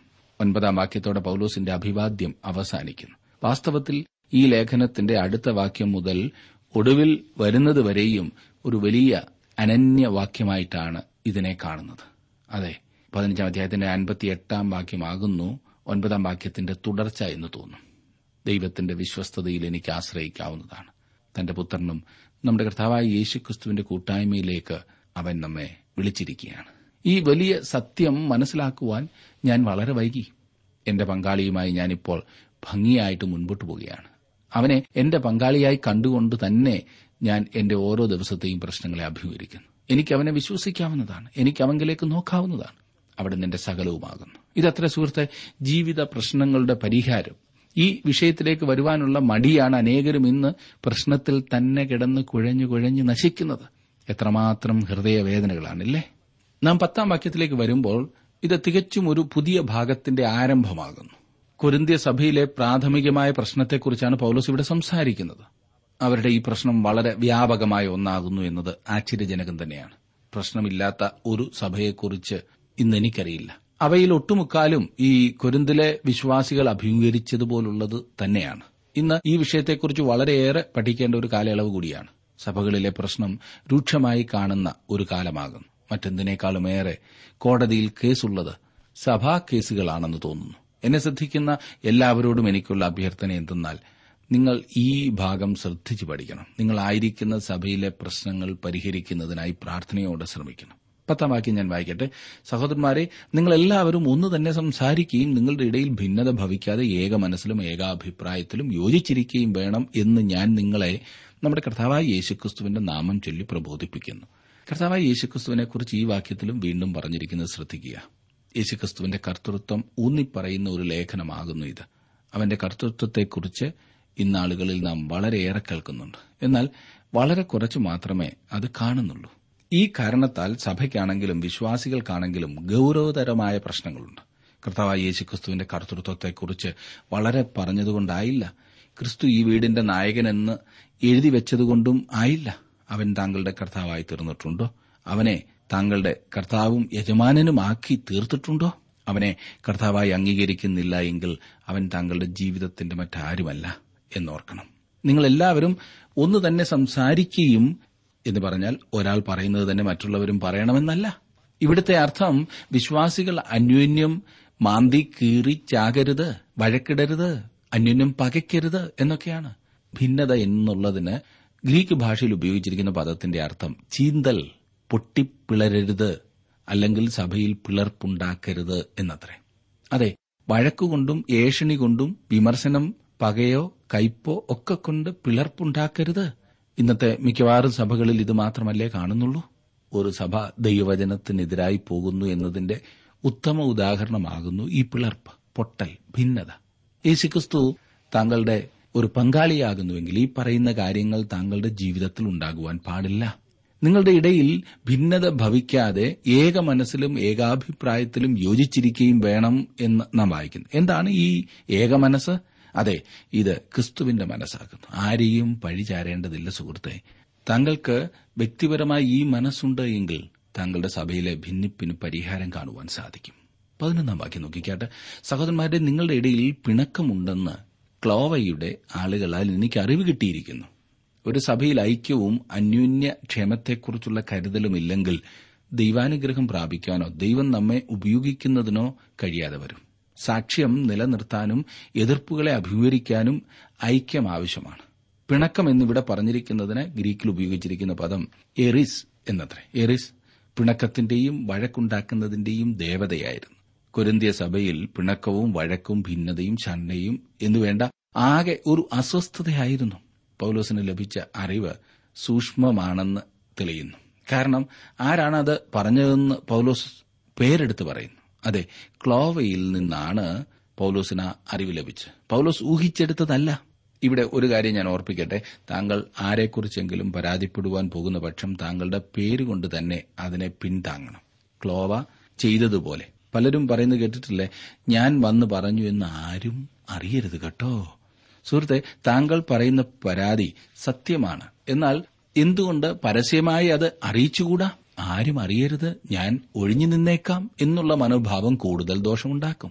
ഒൻപതാം വാക്യത്തോടെ പൌലോസിന്റെ അഭിവാദ്യം അവസാനിക്കുന്നു വാസ്തവത്തിൽ ഈ ലേഖനത്തിന്റെ അടുത്ത വാക്യം മുതൽ ഒടുവിൽ വരുന്നതുവരെയും ഒരു വലിയ അനന്യവാക്യമായിട്ടാണ് ഇതിനെ കാണുന്നത് അതെ പതിനഞ്ചാം അധ്യായത്തിന്റെ അൻപത്തിയെട്ടാം വാക്യമാകുന്നു ഒൻപതാം വാക്യത്തിന്റെ തുടർച്ച എന്ന് തോന്നും ദൈവത്തിന്റെ വിശ്വസ്തതയിൽ എനിക്ക് ആശ്രയിക്കാവുന്നതാണ് തന്റെ പുത്രനും നമ്മുടെ കർത്താവായ യേശുക്രിസ്തുവിന്റെ കൂട്ടായ്മയിലേക്ക് അവൻ നമ്മെ വിളിച്ചിരിക്കുകയാണ് ഈ വലിയ സത്യം മനസ്സിലാക്കുവാൻ ഞാൻ വളരെ വൈകി എന്റെ പങ്കാളിയുമായി ഞാനിപ്പോൾ ഭംഗിയായിട്ട് മുൻപോട്ട് പോവുകയാണ് അവനെ എന്റെ പങ്കാളിയായി കണ്ടുകൊണ്ട് തന്നെ ഞാൻ എന്റെ ഓരോ ദിവസത്തെയും പ്രശ്നങ്ങളെ അഭിമുഖീകരിക്കുന്നു എനിക്ക് അവനെ വിശ്വസിക്കാവുന്നതാണ് എനിക്ക് അവങ്കിലേക്ക് നോക്കാവുന്നതാണ് അവിടെ നിന്റെ സകലവുമാകുന്നു ഇതത്ര സുഹൃത്തെ ജീവിത പ്രശ്നങ്ങളുടെ പരിഹാരം ഈ വിഷയത്തിലേക്ക് വരുവാനുള്ള മടിയാണ് അനേകരും ഇന്ന് പ്രശ്നത്തിൽ തന്നെ കിടന്ന് കുഴഞ്ഞു കുഴഞ്ഞു നശിക്കുന്നത് എത്രമാത്രം ഹൃദയവേദനകളാണില്ലേ നാം പത്താം വാക്യത്തിലേക്ക് വരുമ്പോൾ ഇത് തികച്ചും ഒരു പുതിയ ഭാഗത്തിന്റെ ആരംഭമാകുന്നു കൊരിന്ത്യ സഭയിലെ പ്രാഥമികമായ പ്രശ്നത്തെക്കുറിച്ചാണ് പൌലോസ് ഇവിടെ സംസാരിക്കുന്നത് അവരുടെ ഈ പ്രശ്നം വളരെ വ്യാപകമായ ഒന്നാകുന്നു എന്നത് ആശ്ചര്യജനകം തന്നെയാണ് പ്രശ്നമില്ലാത്ത ഒരു സഭയെക്കുറിച്ച് ഇന്ന് എനിക്കറിയില്ല അവയിൽ ഒട്ടുമുക്കാലും ഈ കൊരിന്തിലെ വിശ്വാസികൾ അഭിമുഖീകരിച്ചതുപോലുള്ളത് തന്നെയാണ് ഇന്ന് ഈ വിഷയത്തെക്കുറിച്ച് വളരെയേറെ പഠിക്കേണ്ട ഒരു കാലയളവ് കൂടിയാണ് സഭകളിലെ പ്രശ്നം രൂക്ഷമായി കാണുന്ന ഒരു കാലമാകുന്നു മറ്റെന്തിനേക്കാളുമേറെ കോടതിയിൽ കേസുള്ളത് സഭാ കേസുകളാണെന്ന് തോന്നുന്നു എന്നെ ശ്രദ്ധിക്കുന്ന എല്ലാവരോടും എനിക്കുള്ള അഭ്യർത്ഥന എന്തെന്നാൽ നിങ്ങൾ ഈ ഭാഗം ശ്രദ്ധിച്ചു പഠിക്കണം നിങ്ങളായിരിക്കുന്ന സഭയിലെ പ്രശ്നങ്ങൾ പരിഹരിക്കുന്നതിനായി പ്രാർത്ഥനയോടെ ശ്രമിക്കണം പത്താം വാക്യം ഞാൻ വായിക്കട്ടെ സഹോദരന്മാരെ നിങ്ങൾ എല്ലാവരും ഒന്ന് തന്നെ സംസാരിക്കുകയും നിങ്ങളുടെ ഇടയിൽ ഭിന്നത ഭവിക്കാതെ ഏക മനസ്സിലും ഏകാഭിപ്രായത്തിലും യോജിച്ചിരിക്കുകയും വേണം എന്ന് ഞാൻ നിങ്ങളെ നമ്മുടെ കർത്താവായ യേശുക്രിസ്തുവിന്റെ നാമം ചൊല്ലി പ്രബോധിപ്പിക്കുന്നു കർത്താവായ യേശുക്രിസ്തുവിനെക്കുറിച്ച് ഈ വാക്യത്തിലും വീണ്ടും പറഞ്ഞിരിക്കുന്നത് ശ്രദ്ധിക്കുക യേശുക്രിസ്തുവിന്റെ കർത്തൃത്വം ഊന്നിപ്പറയുന്ന ഒരു ലേഖനമാകുന്നു ഇത് അവന്റെ കർത്തൃത്വത്തെക്കുറിച്ച് ഇന്നാളുകളിൽ നാം വളരെയേറെ കേൾക്കുന്നുണ്ട് എന്നാൽ വളരെ കുറച്ച് മാത്രമേ അത് കാണുന്നുള്ളൂ ഈ കാരണത്താൽ സഭയ്ക്കാണെങ്കിലും വിശ്വാസികൾക്കാണെങ്കിലും ഗൌരവതരമായ പ്രശ്നങ്ങളുണ്ട് കർത്താവായ യേശുക്രിസ്തുവിന്റെ കർത്തൃത്വത്തെക്കുറിച്ച് വളരെ പറഞ്ഞതുകൊണ്ടായില്ല ക്രിസ്തു ഈ വീടിന്റെ നായകനെന്ന് എഴുതി വെച്ചതുകൊണ്ടും ആയില്ല അവൻ താങ്കളുടെ കർത്താവായി തീർന്നിട്ടുണ്ടോ അവനെ താങ്കളുടെ കർത്താവും യജമാനനുമാക്കി തീർത്തിട്ടുണ്ടോ അവനെ കർത്താവായി അംഗീകരിക്കുന്നില്ല എങ്കിൽ അവൻ താങ്കളുടെ ജീവിതത്തിന്റെ മറ്റാരുമല്ല എന്നോർക്കണം നിങ്ങൾ എല്ലാവരും ഒന്ന് തന്നെ സംസാരിക്കുകയും എന്ന് പറഞ്ഞാൽ ഒരാൾ പറയുന്നത് തന്നെ മറ്റുള്ളവരും പറയണമെന്നല്ല ഇവിടുത്തെ അർത്ഥം വിശ്വാസികൾ അന്യോന്യം മാന്തി കീറി ചാകരുത് വഴക്കിടരുത് അന്യോന്യം പകയ്ക്കരുത് എന്നൊക്കെയാണ് ഭിന്നത എന്നുള്ളതിന് ഗ്രീക്ക് ഭാഷയിൽ ഉപയോഗിച്ചിരിക്കുന്ന പദത്തിന്റെ അർത്ഥം ചീന്തൽ പൊട്ടിപ്പിളരരുത് അല്ലെങ്കിൽ സഭയിൽ പിളർപ്പുണ്ടാക്കരുത് എന്നത്രേ അതെ വഴക്കുകൊണ്ടും ഏഷണി കൊണ്ടും വിമർശനം പകയോ കയ്പോ ഒക്കെ കൊണ്ട് പിളർപ്പുണ്ടാക്കരുത് ഇന്നത്തെ മിക്കവാറും സഭകളിൽ ഇത് മാത്രമല്ലേ കാണുന്നുള്ളൂ ഒരു സഭ ദൈവവചനത്തിനെതിരായി പോകുന്നു എന്നതിന്റെ ഉത്തമ ഉദാഹരണമാകുന്നു ഈ പിളർപ്പ് പൊട്ടൽ ഭിന്നത യേശുക്രിസ്തു താങ്കളുടെ ഒരു പങ്കാളിയാകുന്നുവെങ്കിൽ ഈ പറയുന്ന കാര്യങ്ങൾ താങ്കളുടെ ജീവിതത്തിൽ ഉണ്ടാകുവാൻ പാടില്ല നിങ്ങളുടെ ഇടയിൽ ഭിന്നത ഭവിക്കാതെ ഏക മനസ്സിലും ഏകാഭിപ്രായത്തിലും യോജിച്ചിരിക്കുകയും വേണം എന്ന് നാം വായിക്കുന്നു എന്താണ് ഈ ഏക മനസ്സ് അതെ ഇത് ക്രിസ്തുവിന്റെ മനസ്സാകുന്നു ആരെയും പഴിചാരേണ്ടതില്ല സുഹൃത്തെ താങ്കൾക്ക് വ്യക്തിപരമായി ഈ മനസ്സുണ്ട് എങ്കിൽ താങ്കളുടെ സഭയിലെ ഭിന്നിപ്പിന് പരിഹാരം കാണുവാൻ സാധിക്കും പതിനൊന്നാം വാക്യം നോക്കിക്കാട്ടെ സഹോദരന്മാരുടെ നിങ്ങളുടെ ഇടയിൽ പിണക്കമുണ്ടെന്ന് ക്ലോവയുടെ ആളുകളാൽ എനിക്ക് അറിവ് കിട്ടിയിരിക്കുന്നു ഒരു സഭയിൽ ഐക്യവും അന്യോന്യ ക്ഷേമത്തെക്കുറിച്ചുള്ള കരുതലുമില്ലെങ്കിൽ ദൈവാനുഗ്രഹം പ്രാപിക്കാനോ ദൈവം നമ്മെ ഉപയോഗിക്കുന്നതിനോ കഴിയാതെ വരും സാക്ഷ്യം നിലനിർത്താനും എതിർപ്പുകളെ അഭിമുഖീകരിക്കാനും ഐക്യം ആവശ്യമാണ് പിണക്കം എന്നിവിടെ പറഞ്ഞിരിക്കുന്നതിന് ഗ്രീക്കിൽ ഉപയോഗിച്ചിരിക്കുന്ന പദം എറിസ് എന്നത്രേ എറിസ് പിണക്കത്തിന്റെയും വഴക്കുണ്ടാക്കുന്നതിന്റെയും ദേവതയായിരുന്നു കൊരിന്തിയ സഭയിൽ പിണക്കവും വഴക്കും ഭിന്നതയും ശണ്ണയും എന്നുവേണ്ട ആകെ ഒരു അസ്വസ്ഥതയായിരുന്നു പൌലോസിന് ലഭിച്ച അറിവ് സൂക്ഷ്മമാണെന്ന് തെളിയുന്നു കാരണം ആരാണ് അത് പറഞ്ഞതെന്ന് പൌലോസ് പേരെടുത്ത് പറയുന്നു അതെ ക്ലോവയിൽ നിന്നാണ് പൌലോസിന് അറിവ് ലഭിച്ചത് പൌലോസ് ഊഹിച്ചെടുത്തതല്ല ഇവിടെ ഒരു കാര്യം ഞാൻ ഓർപ്പിക്കട്ടെ താങ്കൾ ആരെക്കുറിച്ചെങ്കിലും പരാതിപ്പെടുവാൻ പോകുന്ന പക്ഷം താങ്കളുടെ പേരുകൊണ്ട് തന്നെ അതിനെ പിന്താങ്ങണം ക്ലോവ ചെയ്തതുപോലെ പലരും പറയുന്നത് കേട്ടിട്ടില്ലേ ഞാൻ വന്ന് പറഞ്ഞു എന്ന് ആരും അറിയരുത് കേട്ടോ സുഹൃത്തെ താങ്കൾ പറയുന്ന പരാതി സത്യമാണ് എന്നാൽ എന്തുകൊണ്ട് പരസ്യമായി അത് അറിയിച്ചുകൂടാ ആരും അറിയരുത് ഞാൻ ഒഴിഞ്ഞു നിന്നേക്കാം എന്നുള്ള മനോഭാവം കൂടുതൽ ദോഷമുണ്ടാക്കും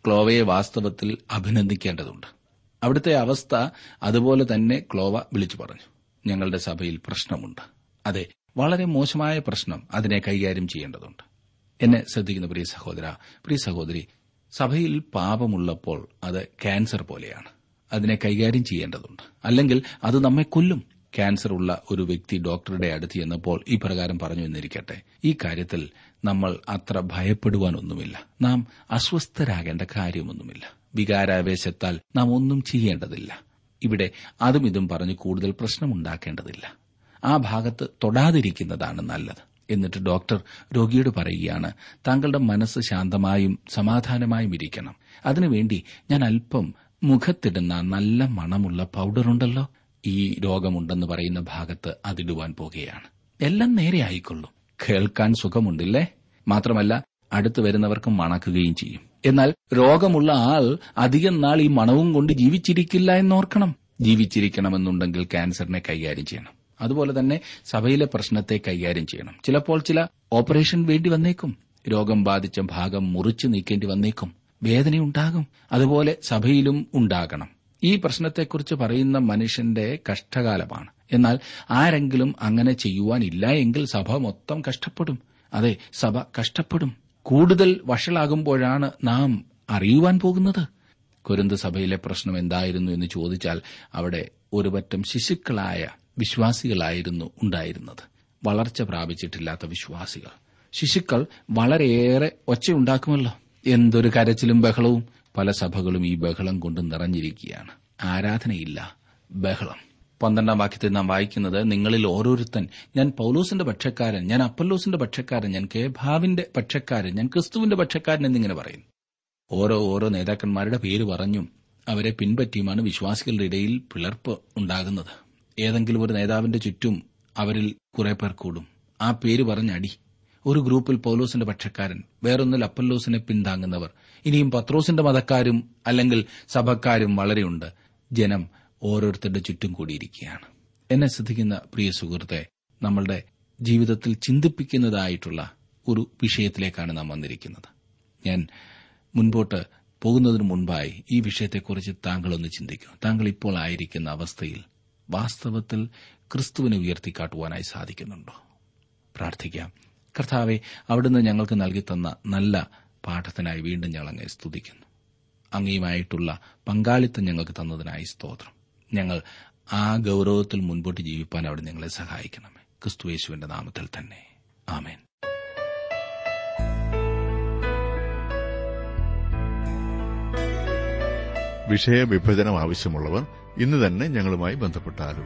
ക്ലോവയെ വാസ്തവത്തിൽ അഭിനന്ദിക്കേണ്ടതുണ്ട് അവിടുത്തെ അവസ്ഥ അതുപോലെ തന്നെ ക്ലോവ വിളിച്ചു പറഞ്ഞു ഞങ്ങളുടെ സഭയിൽ പ്രശ്നമുണ്ട് അതെ വളരെ മോശമായ പ്രശ്നം അതിനെ കൈകാര്യം ചെയ്യേണ്ടതുണ്ട് എന്നെ ശ്രദ്ധിക്കുന്ന പ്രിയ സഹോദര പ്രിയ സഹോദരി സഭയിൽ പാപമുള്ളപ്പോൾ അത് ക്യാൻസർ പോലെയാണ് അതിനെ കൈകാര്യം ചെയ്യേണ്ടതുണ്ട് അല്ലെങ്കിൽ അത് നമ്മെ കൊല്ലും ക്യാൻസർ ഉള്ള ഒരു വ്യക്തി ഡോക്ടറുടെ അടുത്ത് ചെന്നപ്പോൾ ഈ പ്രകാരം പറഞ്ഞു എന്നിരിക്കട്ടെ ഈ കാര്യത്തിൽ നമ്മൾ അത്ര ഭയപ്പെടുവാനൊന്നുമില്ല നാം അസ്വസ്ഥരാകേണ്ട കാര്യമൊന്നുമില്ല വികാരാവേശത്താൽ നാം ഒന്നും ചെയ്യേണ്ടതില്ല ഇവിടെ അതും ഇതും പറഞ്ഞ് കൂടുതൽ പ്രശ്നമുണ്ടാക്കേണ്ടതില്ല ആ ഭാഗത്ത് തൊടാതിരിക്കുന്നതാണ് നല്ലത് എന്നിട്ട് ഡോക്ടർ രോഗിയോട് പറയുകയാണ് താങ്കളുടെ മനസ്സ് ശാന്തമായും സമാധാനമായും ഇരിക്കണം അതിനുവേണ്ടി ഞാൻ അല്പം മുഖത്തിടുന്ന നല്ല മണമുള്ള പൌഡറുണ്ടല്ലോ ഈ രോഗമുണ്ടെന്ന് പറയുന്ന ഭാഗത്ത് അതിടുവാൻ പോകുകയാണ് എല്ലാം നേരെ ആയിക്കൊള്ളും കേൾക്കാൻ സുഖമുണ്ടില്ലേ മാത്രമല്ല അടുത്തു വരുന്നവർക്ക് മണക്കുകയും ചെയ്യും എന്നാൽ രോഗമുള്ള ആൾ അധികം നാൾ ഈ മണവും കൊണ്ട് ജീവിച്ചിരിക്കില്ല എന്നോർക്കണം ജീവിച്ചിരിക്കണമെന്നുണ്ടെങ്കിൽ ക്യാൻസറിനെ കൈകാര്യം ചെയ്യണം അതുപോലെ തന്നെ സഭയിലെ പ്രശ്നത്തെ കൈകാര്യം ചെയ്യണം ചിലപ്പോൾ ചില ഓപ്പറേഷൻ വേണ്ടി വന്നേക്കും രോഗം ബാധിച്ച ഭാഗം മുറിച്ചു നീക്കേണ്ടി വന്നേക്കും വേദനയുണ്ടാകും അതുപോലെ സഭയിലും ഉണ്ടാകണം ഈ പ്രശ്നത്തെക്കുറിച്ച് പറയുന്ന മനുഷ്യന്റെ കഷ്ടകാലമാണ് എന്നാൽ ആരെങ്കിലും അങ്ങനെ ചെയ്യുവാനില്ല എങ്കിൽ സഭ മൊത്തം കഷ്ടപ്പെടും അതെ സഭ കഷ്ടപ്പെടും കൂടുതൽ വഷളാകുമ്പോഴാണ് നാം അറിയുവാൻ പോകുന്നത് കൊരിന്ത് സഭയിലെ പ്രശ്നം എന്തായിരുന്നു എന്ന് ചോദിച്ചാൽ അവിടെ ഒരുപറ്റം ശിശുക്കളായ വിശ്വാസികളായിരുന്നു ഉണ്ടായിരുന്നത് വളർച്ച പ്രാപിച്ചിട്ടില്ലാത്ത വിശ്വാസികൾ ശിശുക്കൾ വളരെയേറെ ഒച്ചയുണ്ടാക്കുമല്ലോ എന്തൊരു കരച്ചിലും ബഹളവും പല സഭകളും ഈ ബഹളം കൊണ്ട് നിറഞ്ഞിരിക്കുകയാണ് ആരാധനയില്ല ബഹളം പന്ത്രണ്ടാം വാക്യത്തിൽ നാം വായിക്കുന്നത് നിങ്ങളിൽ ഓരോരുത്തൻ ഞാൻ പൌലോസിന്റെ പക്ഷക്കാരൻ ഞാൻ അപ്പല്ലോസിന്റെ പക്ഷക്കാരൻ ഞാൻ കേഭാവിന്റെ പക്ഷക്കാരൻ ഞാൻ ക്രിസ്തുവിന്റെ പക്ഷക്കാരൻ എന്നിങ്ങനെ പറയും ഓരോ ഓരോ നേതാക്കന്മാരുടെ പേര് പറഞ്ഞും അവരെ പിൻപറ്റിയുമാണ് വിശ്വാസികളുടെ ഇടയിൽ പിളർപ്പ് ഉണ്ടാകുന്നത് ഏതെങ്കിലും ഒരു നേതാവിന്റെ ചുറ്റും അവരിൽ കുറെ പേർ കൂടും ആ പേര് പറഞ്ഞടി ഒരു ഗ്രൂപ്പിൽ പൌലോസിന്റെ പക്ഷക്കാരൻ വേറൊന്നിൽ അപ്പല്ലോസിനെ പിന്താങ്ങുന്നവർ ഇനിയും പത്രോസിന്റെ മതക്കാരും അല്ലെങ്കിൽ സഭക്കാരും വളരെയുണ്ട് ജനം ഓരോരുത്തരുടെ ചുറ്റും കൂടിയിരിക്കുകയാണ് എന്നെ ശ്രദ്ധിക്കുന്ന പ്രിയ സുഹൃത്തെ നമ്മളുടെ ജീവിതത്തിൽ ചിന്തിപ്പിക്കുന്നതായിട്ടുള്ള ഒരു വിഷയത്തിലേക്കാണ് നാം വന്നിരിക്കുന്നത് ഞാൻ മുൻപോട്ട് പോകുന്നതിന് മുൻപായി ഈ വിഷയത്തെക്കുറിച്ച് താങ്കളൊന്ന് ചിന്തിക്കും താങ്കൾ ഇപ്പോൾ ആയിരിക്കുന്ന അവസ്ഥയിൽ വാസ്തവത്തിൽ ക്രിസ്തുവിനെ ഉയർത്തിക്കാട്ടുവാനായി സാധിക്കുന്നുണ്ടോ പ്രാർത്ഥിക്കാം കർത്താവെ അവിടുന്ന് ഞങ്ങൾക്ക് നൽകിത്തന്ന നല്ല പാഠത്തിനായി വീണ്ടും ഞങ്ങൾ അങ്ങേ സ്തുതിക്കുന്നു അങ്ങയുമായിട്ടുള്ള പങ്കാളിത്തം ഞങ്ങൾക്ക് തന്നതിനായി സ്തോത്രം ഞങ്ങൾ ആ ഗൌരവത്തിൽ മുൻപോട്ട് ജീവിപ്പാൻ അവിടെ ഞങ്ങളെ സഹായിക്കണമേ ക്രിസ്തുയേശുവിന്റെ നാമത്തിൽ തന്നെ ആമേൻ വിഷയവിഭജനം ആവശ്യമുള്ളവർ ഇന്ന് തന്നെ ഞങ്ങളുമായി ബന്ധപ്പെട്ടാലും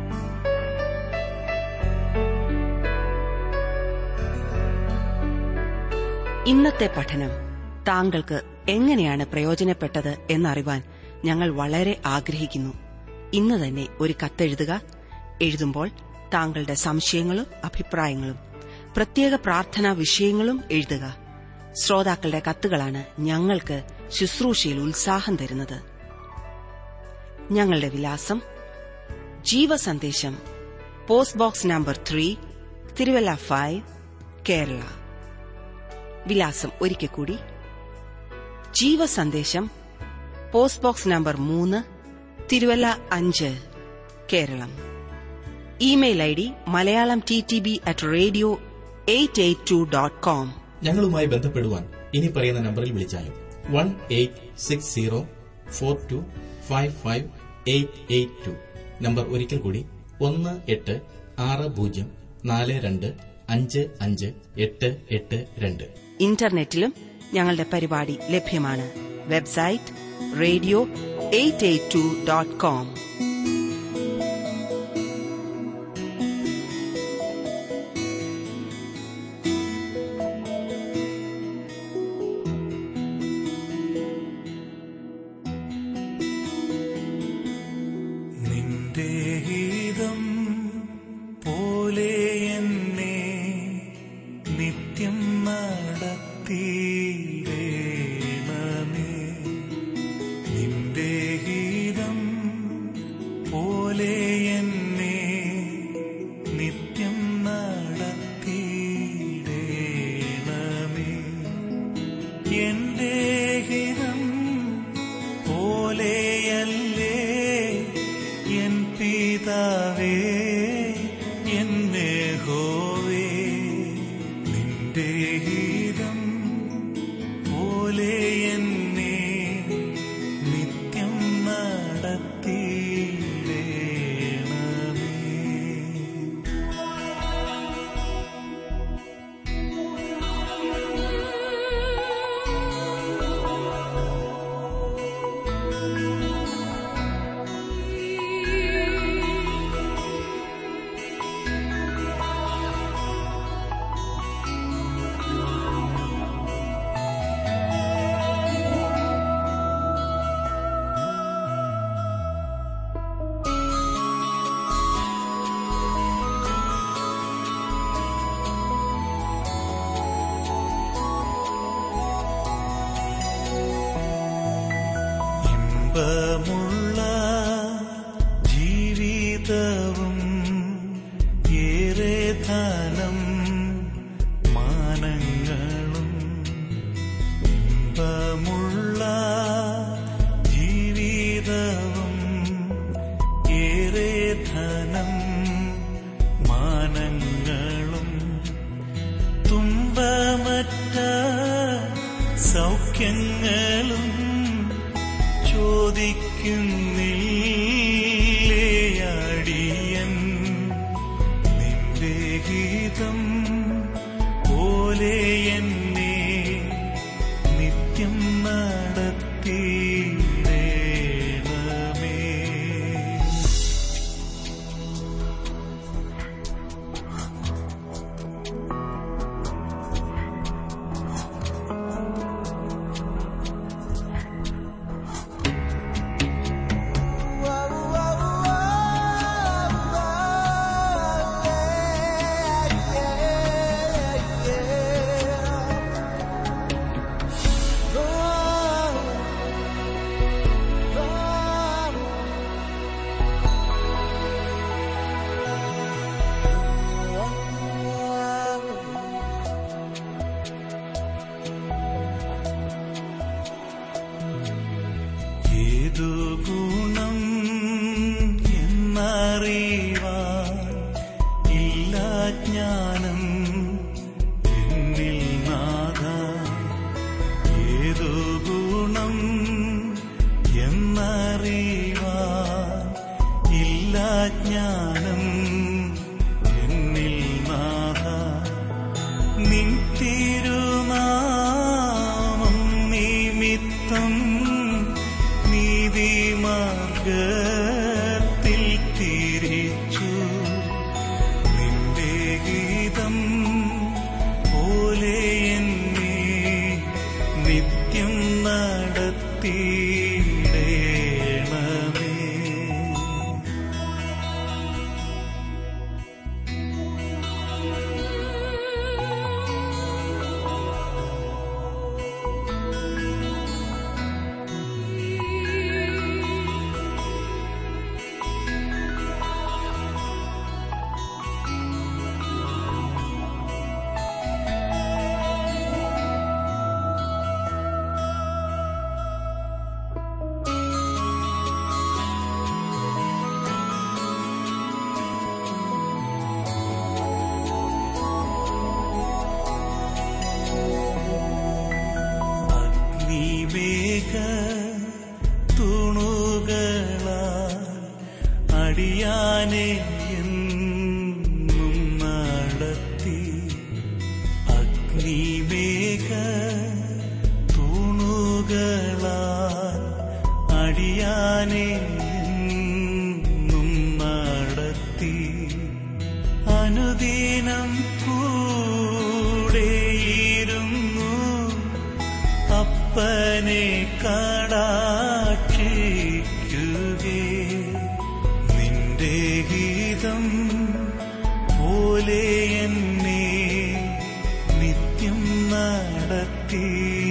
ഇന്നത്തെ പഠനം താങ്കൾക്ക് എങ്ങനെയാണ് പ്രയോജനപ്പെട്ടത് എന്നറിവാൻ ഞങ്ങൾ വളരെ ആഗ്രഹിക്കുന്നു ഇന്ന് തന്നെ ഒരു കത്തെഴുതുക എഴുതുമ്പോൾ താങ്കളുടെ സംശയങ്ങളും അഭിപ്രായങ്ങളും പ്രത്യേക പ്രാർത്ഥനാ വിഷയങ്ങളും എഴുതുക ശ്രോതാക്കളുടെ കത്തുകളാണ് ഞങ്ങൾക്ക് ശുശ്രൂഷയിൽ ഉത്സാഹം തരുന്നത് ഞങ്ങളുടെ വിലാസം ജീവസന്ദേശം post box number three Thiruvalla five Kerala വിലാസം ഒരിക്കൽ കൂടി ജീവസന്ദേശം പോസ്റ്റ് ബോക്സ് നമ്പർ മൂന്ന് തിരുവല്ല അഞ്ച് Keralam email I D Malayalam T T B at radio eight eight two dot com ഞങ്ങളുമായി ബന്ധപ്പെടുവാൻ ഇനി പറയുന്ന നമ്പറിൽ വിളിച്ചാലും one eight six zero four two five five eight eight two number ഒരിക്കൽ കൂടി ഒന്ന് എട്ട് ആറ് പൂജ്യം നാല് രണ്ട് അഞ്ച് അഞ്ച് എട്ട് എട്ട് രണ്ട് ഇന്റർനെറ്റിലും ഞങ്ങളുടെ പരിപാടി ലഭ്യമാണ് website radio eight eight two dot com നിന്റെ ഹിതം പോലെ എന്നെ നിത്യം നടത്തിയിടേണമേ നിന്റെ ഹിതം ധനം മാനങ്ങളും ഇമ്പമുള്ള ജീവിതവും ഏറെ ധനം മാനങ്ങളും തുമ്പമറ്റ സൗഖ്യങ്ങളും ചോദിക്കുന്നില്ലേയടിയൻ നിന്റെ ഗീതം പോലെ എന്നെ നിത്യം നടത്തിയിടേണമേ ഏതു ഗുണം എന്നറിവാൻ ഇല്ല ജ്ഞാനം എന്നിൽ നാഥ ഏതു ഗുണം എന്നറിവാൻ ഇല്ല ജ്ഞാനം എന്നിൽ നാഥ നിൻ തിരുനാമം നിമിത്തം നീതിമാർഗത്തിൽ തിരിച്ചു നിന്റെ ഗീതം പോലെ എന്നെ നിത്യം നടത്തിയിടേണമേ അഗ്നിവേഗ തുണുകള അടിയാനെ എന്നും നടത്തി അഗ്നിവേഗ തുണുകള അടിയാനെ എന്നും നടത്തി അനുദിനം കൂടെയിരുന്നു അപ്പനെ കടാക്ഷിക്കുകേ നിന്റെ ഗീതം പോലെ എന്നെ നിത്യം നടത്തി